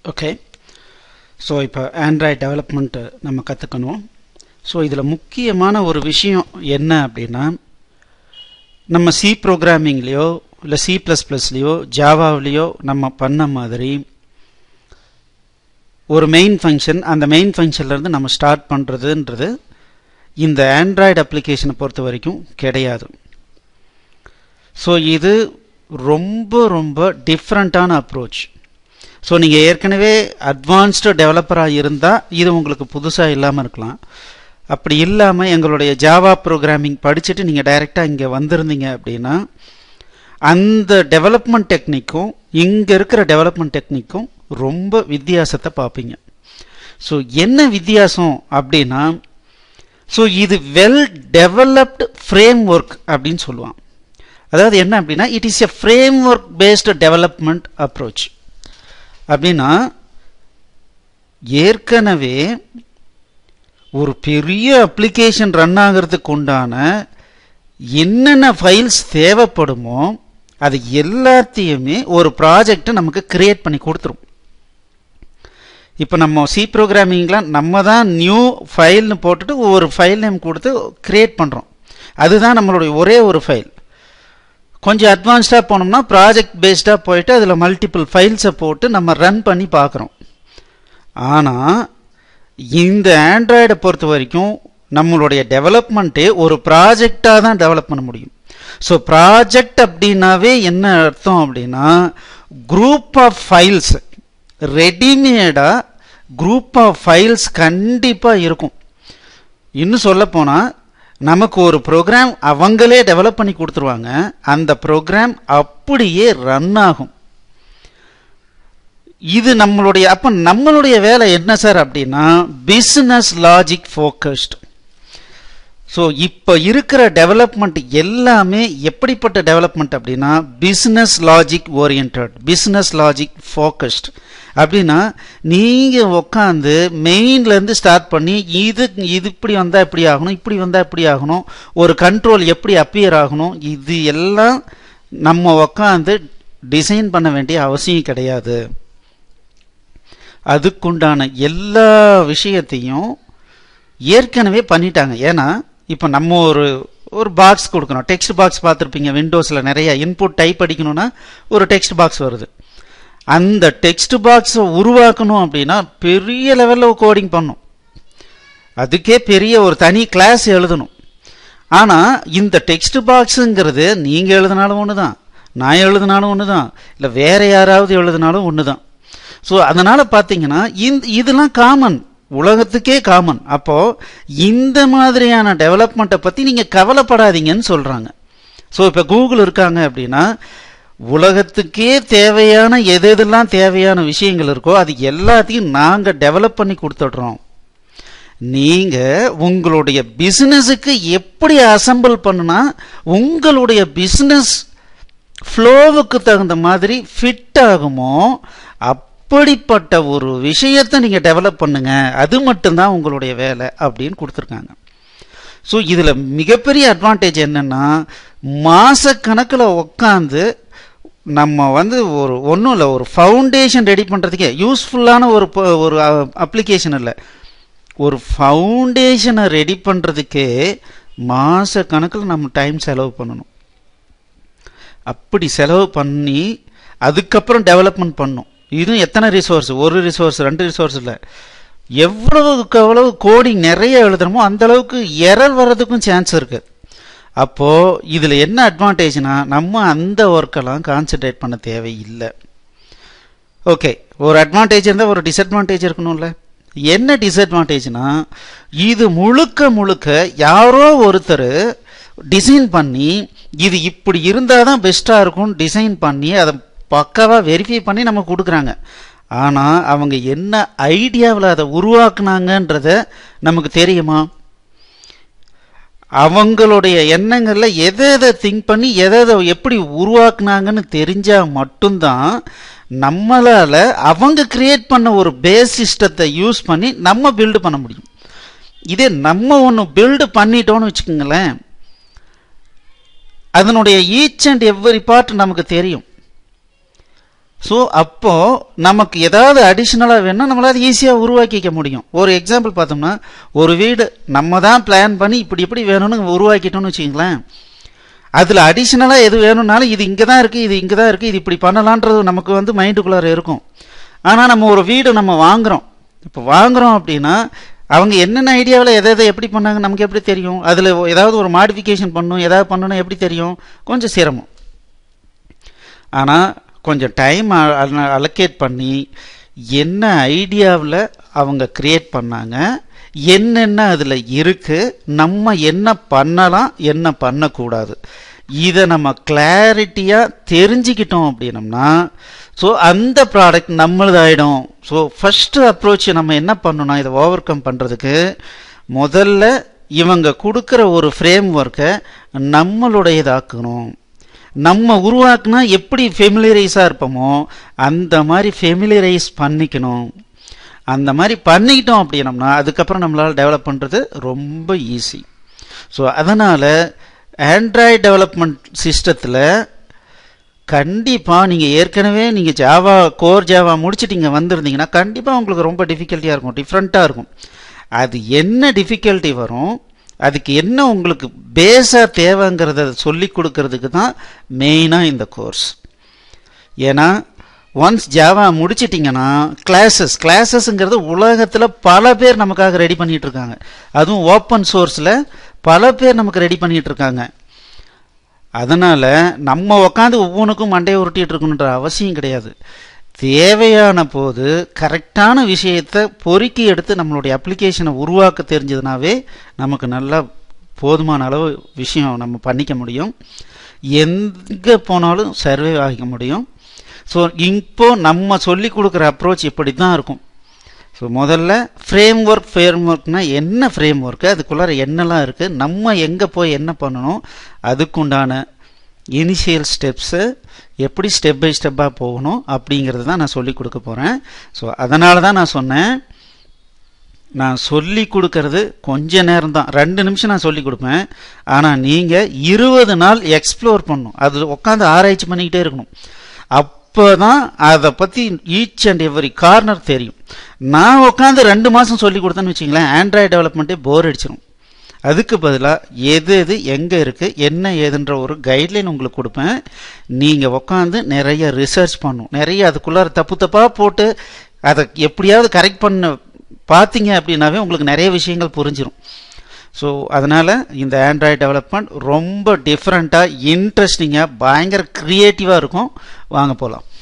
okay so இப்போ android development நம்ம கற்றுக்கணும் ஸோ இதில் முக்கியமான ஒரு விஷயம் என்ன அப்படின்னா நம்ம சி ப்ரோக்ராமிங்லேயோ இல்லை சி ப்ளஸ் ப்ளஸ்லேயோ ஜாவாவிலேயோ நம்ம பண்ண மாதிரி ஒரு மெயின் ஃபங்க்ஷன் அந்த மெயின் ஃபங்க்ஷன்லேருந்து நம்ம ஸ்டார்ட் பண்ணுறதுன்றது இந்த ஆண்ட்ராய்டு அப்ளிகேஷனை பொறுத்த வரைக்கும் கிடையாது ஸோ இது ரொம்ப ரொம்ப டிஃப்ரெண்ட்டான அப்ரோச் ஸோ நீங்கள் ஏற்கனவே அட்வான்ஸ்டு டெவலப்பராக இருந்தால் இது உங்களுக்கு புதுசாக இல்லாமல் இருக்கலாம் அப்படி இல்லாமல் எங்களுடைய ஜாவா ப்ரோக்ராமிங் படிச்சுட்டு நீங்கள் டைரெக்டாக இங்கே வந்திருந்தீங்க அப்படின்னா அந்த டெவலப்மெண்ட் டெக்னிக்கும் இங்கே இருக்கிற டெவலப்மெண்ட் டெக்னிக்கும் ரொம்ப வித்தியாசத்தை பார்ப்பீங்க ஸோ என்ன வித்தியாசம் அப்படின்னா ஸோ இது வெல் டெவலப்டு ஃப்ரேம் ஒர்க் அப்படின்னு சொல்லுவான் அதாவது என்ன அப்படின்னா it is a framework based development approach அப்படின்னா ஏற்கனவே ஒரு பெரிய அப்ளிகேஷன் ரன் ஆகிறதுக்கு உண்டான என்னென்ன ஃபைல்ஸ் தேவைப்படுமோ அது எல்லாத்தையுமே ஒரு ப்ராஜெக்ட் நமக்கு கிரியேட் பண்ணி கொடுத்துரும் இப்போ நம்ம சி ப்ரோக்ராமிங்லாம் நம்ம தான் நியூ ஃபைல்னு போட்டுட்டு ஒரு ஃபைல் நேம் கொடுத்து கிரியேட் பண்ணுறோம் அதுதான் நம்மளுடைய ஒரே ஒரு ஃபைல் கொஞ்சம் அட்வான்ஸ்டாக போனோம்னா ப்ராஜெக்ட் பேஸ்டாக போயிட்டு அதில் மல்டிபிள் ஃபைல்ஸை போட்டு நம்ம ரன் பண்ணி பார்க்குறோம் ஆனால் இந்த ஆண்ட்ராய்டை பொறுத்த வரைக்கும் நம்மளுடைய டெவலப்மெண்ட்டே ஒரு ப்ராஜெக்டாக தான் டெவலப் பண்ண முடியும் ஸோ ப்ராஜெக்ட் அப்படின்னாவே என்ன அர்த்தம் அப்படின்னா குரூப் ஆஃப் ஃபைல்ஸ் ரெடிமேடாக குரூப் ஆஃப் ஃபைல்ஸ் கண்டிப்பாக இருக்கும் இன்னும் சொல்ல போனால் நமக்கு ஒரு ப்ரோக்ராம் அவங்களே டெவலப் பண்ணி கொடுத்துருவாங்க அந்த ப்ரோக்ராம் அப்படியே ரன் ஆகும் இது நம்மளுடைய அப்போ நம்மளுடைய வேலை என்ன சார் அப்படின்னா பிஸ்னஸ் லாஜிக் ஃபோக்கஸ்ட் ஸோ இப்போ இருக்கிற டெவலப்மெண்ட் எல்லாமே எப்படிப்பட்ட டெவலப்மெண்ட் அப்படின்னா business logic oriented business logic focused அப்படின்னா நீங்கள் உட்காந்து மெயின்லேருந்து ஸ்டார்ட் பண்ணி இது இது இப்படி வந்தால் இப்படி ஆகணும் இப்படி வந்தால் இப்படி ஆகணும் ஒரு கண்ட்ரோல் எப்படி அப்பியர் ஆகணும் இது எல்லாம் நம்ம உட்காந்து டிசைன் பண்ண வேண்டிய அவசியம் கிடையாது அதுக்குண்டான எல்லா விஷயத்தையும் ஏற்கனவே பண்ணிட்டாங்க ஏன்னா இப்போ நம்ம ஒரு ஒரு பாக்ஸ் கொடுக்கணும் டெக்ஸ்ட் பாக்ஸ் பார்த்துருப்பீங்க விண்டோஸில் நிறைய இன்புட் டைப் அடிக்கணும்னா ஒரு டெக்ஸ்ட் பாக்ஸ் வருது அந்த டெக்ஸ்ட் பாக்ஸை உருவாக்கணும் அப்படின்னா பெரிய லெவலில் கோடிங் பண்ணும் அதுக்கே பெரிய ஒரு தனி கிளாஸ் எழுதணும் ஆனால் இந்த டெக்ஸ்ட் பாக்ஸுங்கிறது நீங்கள் எழுதினாலும் ஒன்று தான் நான் எழுதினாலும் ஒன்று தான் இல்லை வேற யாராவது எழுதினாலும் ஒன்று தான் ஸோ அதனால் பார்த்தீங்கன்னா இந்த இதெல்லாம் காமன் உலகத்துக்கே காமன் அப்போது இந்த மாதிரியான டெவலப்மெண்ட்டை பற்றி நீங்கள் கவலைப்படாதீங்கன்னு சொல்கிறாங்க ஸோ இப்போ கூகுள் இருக்காங்க அப்படின்னா உலகத்துக்கே தேவையான எது எதெல்லாம் தேவையான விஷயங்கள் இருக்கோ அது எல்லாத்தையும் நாங்கள் டெவலப் பண்ணி கொடுத்துட்றோம் நீங்கள் உங்களுடைய பிஸ்னஸுக்கு எப்படி அசம்பிள் பண்ணுனா உங்களுடைய பிஸ்னஸ் ஃப்ளோவுக்கு தகுந்த மாதிரி ஃபிட் ஆகுமோ அப்படிப்பட்ட ஒரு விஷயத்தை நீங்கள் டெவலப் பண்ணுங்க அது மட்டும்தான் உங்களுடைய வேலை அப்படின்னு கொடுத்துருக்காங்க ஸோ இதில் மிகப்பெரிய அட்வான்டேஜ் என்னென்னா மாதக்கணக்கில் உட்காந்து நம்ம வந்து ஒரு ஒன்றும் இல்லை ஒரு ஃபவுண்டேஷன் ரெடி பண்ணுறதுக்கே யூஸ்ஃபுல்லான ஒரு ஒரு அப்ளிகேஷன் இல்லை ஒரு ஃபவுண்டேஷனை ரெடி பண்ணுறதுக்கே மாத கணக்கில் நம்ம டைம் செலவு பண்ணணும் அப்படி செலவு பண்ணி அதுக்கப்புறம் டெவலப்மெண்ட் பண்ணும் இதுவும் எத்தனை ரிசோர்ஸ் ஒரு ரிசோர்ஸ் ரெண்டு ரிசோர்ஸ் இல்லை எவ்வளவுக்கு எவ்வளவு கோடிங் நிறைய எழுதுறோமோ அந்த அளவுக்கு எரர் வர்றதுக்கும் சான்ஸ் இருக்கு அப்போ இதில் என்ன அட்வான்டேஜ்னா நம்ம அந்த ஒர்க்கெல்லாம் கான்சென்ட்ரேட் பண்ண தேவையில்லை ஓகே ஒரு அட்வான்டேஜ் இருந்தால் ஒரு டிஸ்அட்வான்டேஜ் இருக்கணும்ல என்ன டிஸ்அட்வான்டேஜ்னா இது முழுக்க முழுக்க யாரோ ஒருத்தர் டிசைன் பண்ணி இது இப்படி இருந்தால் தான் பெஸ்ட்டாக இருக்கும் டிசைன் பண்ணி அதை பக்காவாக வெரிஃபை பண்ணி நம்ம கொடுக்குறாங்க ஆனால் அவங்க என்ன ஐடியாவில் அதை உருவாக்குனாங்கன்றத நமக்கு தெரியுமா அவங்களுடைய எண்ணங்களில் எதை எதை திங்க் பண்ணி எதை எதை எப்படி உருவாக்குனாங்கன்னு தெரிஞ்சால் மட்டும்தான் நம்மளால் அவங்க கிரியேட் பண்ண ஒரு பேஸ் சிஸ்டத்தை யூஸ் பண்ணி நம்ம பில்டு பண்ண முடியும் இதே நம்ம ஒன்று பில்டு பண்ணிட்டோம்னு வச்சுக்கோங்களேன் அதனுடைய ஈச் அண்ட் எவ்வரி பார்ட் நமக்கு தெரியும் ஸோ அப்போ நமக்கு ஏதாவது அடிஷ்னலாக வேணும்னா நம்மளால ஈஸியாக உருவாக்கிக்க முடியும் ஒரு எக்ஸாம்பிள் பார்த்தோம்னா ஒரு வீடு நம்ம தான் பிளான் பண்ணி இப்படி இப்படி வேணும்னு உருவாக்கிட்டோம்னு வச்சுங்களேன் அதில் அடிஷ்னலாக எது வேணும்னாலும் இது இங்கே தான் இருக்குது இது இங்கே தான் இருக்குது இது இப்படி பண்ணலான்றது நமக்கு வந்து மைண்டுக்குள்ளார இருக்கும் ஆனால் நம்ம ஒரு வீடு நம்ம வாங்குறோம் இப்போ வாங்குறோம் அப்படின்னா அவங்க என்னென்ன ஐடியாவில் எதை எதை எப்படி பண்ணாங்க நமக்கு எப்படி தெரியும் அதில் ஏதாவது ஒரு மாடிஃபிகேஷன் பண்ணணும் ஏதாவது பண்ணணும் எப்படி தெரியும் கொஞ்சம் சிரமம் ஆனால் கொஞ்சம் டைம் அலோகேட் பண்ணி என்ன ஐடியாவில் அவங்க கிரியேட் பண்ணாங்க என்னென்ன அதில் இருக்கு நம்ம என்ன பண்ணலாம் என்ன பண்ணக்கூடாது இதை நம்ம கிளாரிட்டியாக தெரிஞ்சுக்கிட்டோம் அப்படின்னம்னா ஸோ அந்த ப்ராடக்ட் நம்மளதாயிடும் ஸோ ஃபஸ்ட்டு அப்ரோச் நம்ம என்ன பண்ணணும் இதை ஓவர் கம் பண்ணுறதுக்கு முதல்ல இவங்க கொடுக்குற ஒரு ஃப்ரேம் ஒர்க்கை நம்மளுடையதாக்கணும் நம்ம உருவாக்குனா எப்படி ஃபெமிலியரைஸாக இருப்போமோ அந்த மாதிரி ஃபெமிலியரைஸ் பண்ணிக்கணும் அந்த மாதிரி பண்ணிக்கிட்டோம் அப்படின்னம்னா அதுக்கப்புறம் நம்மளால் டெவலப் பண்ணுறது ரொம்ப ஈஸி ஸோ அதனால் ஆண்ட்ராய்டு டெவலப்மெண்ட் சிஸ்டத்தில் கண்டிப்பாக நீங்கள் ஏற்கனவே நீங்கள் ஜாவா கோர் ஜாவா முடிச்சுட்டு வந்திருந்தீங்கன்னா கண்டிப்பாக உங்களுக்கு ரொம்ப டிஃபிகல்ட்டியாக இருக்கும் டிஃப்ரெண்ட்டாக இருக்கும் அது என்ன டிஃபிகல்ட்டி வரும் அதுக்கு என்ன உங்களுக்கு பேஸாக தேவைங்கிறத சொல்லி கொடுக்கறதுக்கு தான் மெயினாக இந்த கோர்ஸ் ஏன்னா ஒன்ஸ் ஜாவா முடிச்சிட்டிங்கன்னா கிளாஸஸ் கிளாஸஸ்ங்கிறது உலகத்தில் பல பேர் நமக்காக ரெடி பண்ணிட்டு இருக்காங்க அதுவும் ஓப்பன் சோர்ஸில் பல பேர் நமக்கு ரெடி பண்ணிட்டு இருக்காங்க அதனால் நம்ம உக்காந்து ஒவ்வொன்றுக்கும் மண்டையை உருட்டிட்டு இருக்கணுன்ற அவசியம் கிடையாது தேவையான போது கரெக்டான விஷயத்தை பொறுக்கி எடுத்து நம்மளுடைய அப்ளிகேஷனை உருவாக்க தெரிஞ்சதுனாவே நமக்கு நல்லா போதுமான அளவு விஷயம் நம்ம பண்ணிக்க முடியும் எங்கே போனாலும் சர்வே ஆகிக்க முடியும் ஸோ இப்போ நம்ம சொல்லி கொடுக்குற அப்ரோச் இப்படி தான் இருக்கும் ஸோ முதல்ல ஃப்ரேம் ஒர்க் ஃப்ரேம் ஒர்க்னா என்ன ஃப்ரேம் ஒர்க்கு அதுக்குள்ளார என்னெல்லாம் இருக்குது நம்ம எங்கே போய் என்ன பண்ணணும் அதுக்குண்டான இனிஷியல் ஸ்டெப்ஸு எப்படி ஸ்டெப் பை ஸ்டெப்பாக போகணும் அப்படிங்கிறது தான் நான் சொல்லி கொடுக்க போகிறேன் ஸோ அதனால தான் நான் சொன்னேன் நான் சொல்லி கொடுக்கறது கொஞ்ச நேரம் தான் ரெண்டு நிமிஷம் நான் சொல்லி கொடுப்பேன் ஆனால் நீங்கள் இருபது நாள் எக்ஸ்ப்ளோர் பண்ணணும் அது உட்காந்து ஆராய்ச்சி பண்ணிக்கிட்டே இருக்கணும் அப்போ தான் அதை பற்றி ஈச் அண்ட் எவ்ரி கார்னர் தெரியும் நான் உட்காந்து ரெண்டு மாதம் சொல்லி கொடுத்தேன்னு வச்சிங்களேன் ஆண்ட்ராய்டு டெவலப்மெண்ட்டே போர் அடிச்சிடும் அதுக்கு பதிலாக எது எது எங்கே இருக்குது என்ன ஏதுன்ற ஒரு கைட்லைன் உங்களுக்கு கொடுப்பேன் நீங்கள் உட்காந்து நிறைய ரிசர்ச் பண்ணும் நிறைய அதுக்குள்ளார தப்பு தப்பாக போட்டு அதை எப்படியாவது கரெக்ட் பண்ண பார்த்தீங்க அப்படின்னாவே உங்களுக்கு நிறைய விஷயங்கள் புரிஞ்சிடும் ஸோ அதனால் இந்த ஆண்ட்ராய்டு டெவலப்மெண்ட் ரொம்ப டிஃப்ரெண்ட்டாக இன்ட்ரெஸ்டிங்காக பயங்கர க்ரியேட்டிவாக இருக்கும் வாங்க போகலாம்